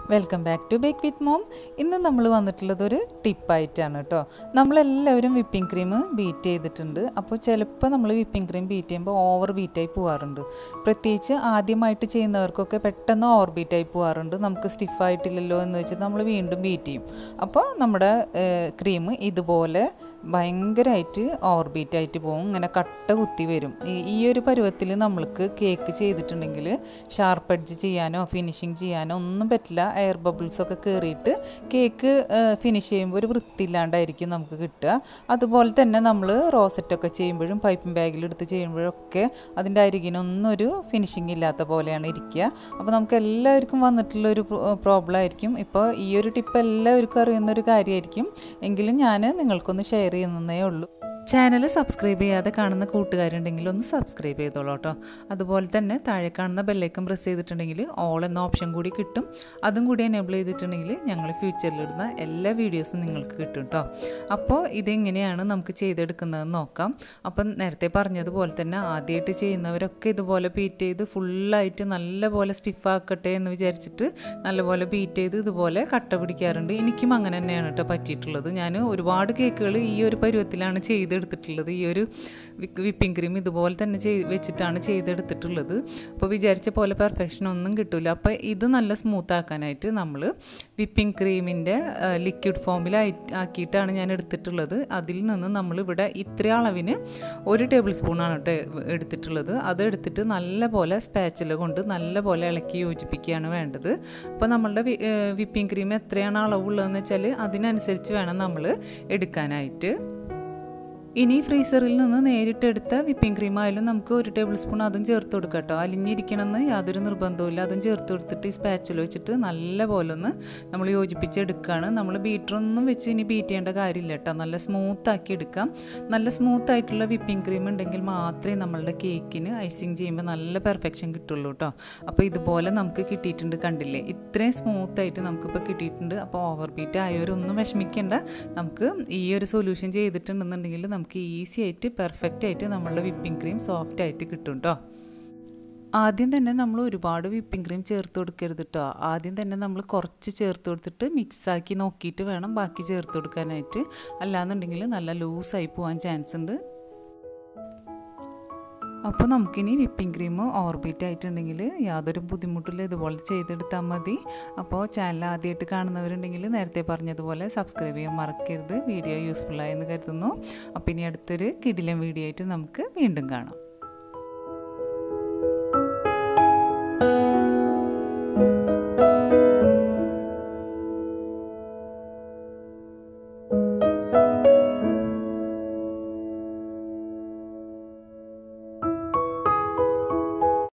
welcome back to bake with mom ഇന്ന് നമ്മൾ വന്നിട്ടുള്ളത് ഒരു ടിപ്പായിട്ടാണ് കേട്ടോ നമ്മളെല്ലാവരും വിപ്പിംഗ് ക്രീം ബീറ്റ് ചെയ്തിട്ടുണ്ട് അപ്പോൾ ചിലപ്പോൾ നമ്മൾ വിപ്പിംഗ് ക്രീം ബീറ്റ് ചെയ്യുമ്പോൾ ഓവർ ബീറ്റായി പോകാറുണ്ട് പ്രത്യേകിച്ച് ആദ്യമായിട്ട് ചെയ്യുന്നവർക്കൊക്കെ പെട്ടെന്ന് ഓവർ ബീറ്റായി പോകാറുണ്ട് നമുക്ക് സ്റ്റിഫായിട്ടില്ലല്ലോ എന്ന് വെച്ച് നമ്മൾ വീണ്ടും ബീറ്റ് ചെയ്യും അപ്പോൾ നമ്മുടെ ക്രീം ഇതുപോലെ ഭയങ്കരമായിട്ട് ഓവർ ബീറ്റ് ആയിട്ട് പോകും ഇങ്ങനെ കട്ട കുത്തി വരും ഈ- ഈ ഒരു പരുവത്തിൽ നമ്മൾക്ക് കേക്ക് ചെയ്തിട്ടുണ്ടെങ്കിൽ ഷാർപ്പ് എഡ്ജ് ചെയ്യാനോ ഫിനിഷിങ് ചെയ്യാനോ ഒന്നും പറ്റില്ല എയർ ബബിൾസ് ഒക്കെ കയറിയിട്ട് കേക്ക് ഫിനിഷ് ചെയ്യുമ്പോൾ ഒരു വൃത്തിയില്ലാണ്ടായിരിക്കും നമുക്ക് കിട്ടുക അതുപോലെ തന്നെ നമ്മൾ റോസറ്റൊക്കെ ചെയ്യുമ്പോഴും പൈപ്പിംഗ് ബാഗിലെടുത്ത് ചെയ്യുമ്പോഴൊക്കെ അതിൻ്റെ അരികിനൊന്നും ഒരു ഫിനിഷിങ് ഇല്ലാത്ത പോലെയാണ് ഇരിക്കുക അപ്പോൾ നമുക്ക് എല്ലാവർക്കും വന്നിട്ടുള്ള ഒരു പ്രോബ്ലം ആയിരിക്കും ഇപ്പോൾ ഈ ഒരു ടിപ്പ് എല്ലാവർക്കും അറിയുന്ന ഒരു കാര്യമായിരിക്കും എങ്കിലും ഞാൻ നിങ്ങൾക്കൊന്ന് ഷെയർ ചെയ്യുന്നതേ ഉള്ളൂ ചാനൽ സബ്സ്ക്രൈബ് ചെയ്യാതെ കാണുന്ന കൂട്ടുകാരുണ്ടെങ്കിൽ ഒന്ന് സബ്സ്ക്രൈബ് ചെയ്തോളൂ കേട്ടോ അതുപോലെ തന്നെ താഴെ കാണുന്ന ബെല്ലൈക്കൺ പ്രസ് ചെയ്തിട്ടുണ്ടെങ്കിൽ ഓൾ എന്ന ഓപ്ഷൻ കൂടി കിട്ടും അതും കൂടി എനേബിൾ ചെയ്തിട്ടുണ്ടെങ്കിൽ ഞങ്ങൾ ഫ്യൂച്ചറിലിടുന്ന എല്ലാ വീഡിയോസും നിങ്ങൾക്ക് കിട്ടും കേട്ടോ അപ്പോൾ ഇതെങ്ങനെയാണ് നമുക്ക് ചെയ്തെടുക്കുന്നതെന്ന് നോക്കാം അപ്പം നേരത്തെ പറഞ്ഞതുപോലെ തന്നെ ആദ്യമായിട്ട് ചെയ്യുന്നവരൊക്കെ ഇതുപോലെ ബീറ്റ് ചെയ്ത് ഫുള്ളായിട്ട് നല്ലപോലെ സ്റ്റിഫാക്കട്ടെ എന്ന് വിചാരിച്ചിട്ട് നല്ലപോലെ ബീറ്റ് ചെയ്ത് ഇതുപോലെ കട്ട പിടിക്കാറുണ്ട് എനിക്കും അങ്ങനെ തന്നെയാണ് കേട്ടോ പറ്റിയിട്ടുള്ളത് ഞാൻ ഒരുപാട് കേക്കുകൾ ഈ ഒരു പരുവത്തിലാണ് ചെയ്തെടുത്തിട്ടുള്ളത് ഈ ഒരു വിപ്പിംഗ് ക്രീം ഇതുപോലെ തന്നെ ചെയ്ത് വെച്ചിട്ടാണ് ചെയ്തെടുത്തിട്ടുള്ളത് അപ്പോൾ വിചാരിച്ച പോലെ പെർഫെക്ഷൻ ഒന്നും കിട്ടില്ല അപ്പോൾ ഇത് നല്ല സ്മൂത്ത് ആക്കാനായിട്ട് നമ്മൾ വിപ്പിംഗ് ക്രീമിൻ്റെ ലിക്വിഡ് ഫോമിലായി ആക്കിയിട്ടാണ് ഞാൻ എടുത്തിട്ടുള്ളത് അതിൽ നിന്ന് നമ്മളിവിടെ ഇത്ര അളവിന് ഒരു ടേബിൾ സ്പൂണാണ് കേട്ടോ എടുത്തിട്ടുള്ളത് അത് എടുത്തിട്ട് നല്ലപോലെ സ്പാച്ചില കൊണ്ട് നല്ലപോലെ ഇളക്കി യോജിപ്പിക്കുകയാണ് വേണ്ടത് അപ്പോൾ നമ്മളുടെ വിപ്പിംഗ് ക്രീം എത്രയാണ് അളവുള്ളതെന്ന് വെച്ചാൽ അതിനനുസരിച്ച് വേണം നമ്മൾ എടുക്കാനായിട്ട് ഇനി ഫ്രീസറിൽ നിന്ന് നേരിട്ട് എടുത്ത വിപ്പിംഗ് ക്രീം ആയാലും നമുക്ക് ഒരു ടേബിൾ സ്പൂൺ അതും ചേർത്ത് കൊടുക്കാം കേട്ടോ അലിഞ്ഞിരിക്കണമെന്ന് യാതൊരു നിർബന്ധവുമില്ല അതും ചേർത്ത് കൊടുത്തിട്ട് ഈ സ്പാച്ചിൽ വെച്ചിട്ട് നല്ല പോലെ ഒന്ന് നമ്മൾ യോജിപ്പിച്ചെടുക്കുകയാണ് നമ്മൾ ബീറ്ററൊന്നും വെച്ച് ഇനി ബീറ്റ് ചെയ്യേണ്ട കാര്യമില്ല കേട്ടോ നല്ല സ്മൂത്ത് ആക്കി എടുക്കാം നല്ല സ്മൂത്ത് ആയിട്ടുള്ള വിപ്പിംഗ് ക്രീം ഉണ്ടെങ്കിൽ മാത്രമേ നമ്മളുടെ കേക്കിന് ഐസിങ് ചെയ്യുമ്പോൾ നല്ല പെർഫെക്ഷൻ കിട്ടുള്ളൂ കേട്ടോ അപ്പോൾ ഇതുപോലെ നമുക്ക് കിട്ടിയിട്ടുണ്ട് കണ്ടില്ലേ ഇത്രയും സ്മൂത്ത് ആയിട്ട് നമുക്കിപ്പോൾ കിട്ടിയിട്ടുണ്ട് അപ്പോൾ ഓവർ ബീറ്റ് ആയവരൊന്നും വിഷമിക്കേണ്ട നമുക്ക് ഈ ഒരു സൊല്യൂഷൻ ചെയ്തിട്ടുണ്ടെന്നുണ്ടെങ്കിൽ നമുക്ക് ഈസി ആയിട്ട് പെർഫെക്റ്റ് ആയിട്ട് നമ്മളുടെ വിപ്പിംഗ് ക്രീം സോഫ്റ്റ് ആയിട്ട് കിട്ടും കേട്ടോ ആദ്യം തന്നെ നമ്മൾ ഒരുപാട് വിപ്പിംഗ് ക്രീം ചേർത്ത് കൊടുക്കരുത് കേട്ടോ ആദ്യം തന്നെ നമ്മൾ കുറച്ച് ചേർത്ത് കൊടുത്തിട്ട് മിക്സാക്കി നോക്കിയിട്ട് വേണം ബാക്കി ചേർത്ത് കൊടുക്കാനായിട്ട് അല്ലാന്നുണ്ടെങ്കിൽ നല്ല ലൂസായി പോകാൻ ചാൻസ് ഉണ്ട് അപ്പോൾ നമുക്കിനി വിപ്പിംഗ് ക്രീം ഓർബിറ്റ് ആയിട്ടുണ്ടെങ്കിൽ യാതൊരു ബുദ്ധിമുട്ടില്ല ഇതുപോലെ ചെയ്തെടുത്താൽ മതി അപ്പോൾ ചാനൽ ആദ്യമായിട്ട് കാണുന്നവരുണ്ടെങ്കിൽ നേരത്തെ പറഞ്ഞതുപോലെ സബ്സ്ക്രൈബ് ചെയ്യാൻ മറക്കരുത് വീഡിയോ യൂസ്ഫുള്ളായെന്ന് കരുതുന്നു അപ്പോൾ ഇനി അടുത്തൊരു കിടിലൻ വീഡിയോ ആയിട്ട് നമുക്ക് വീണ്ടും കാണാം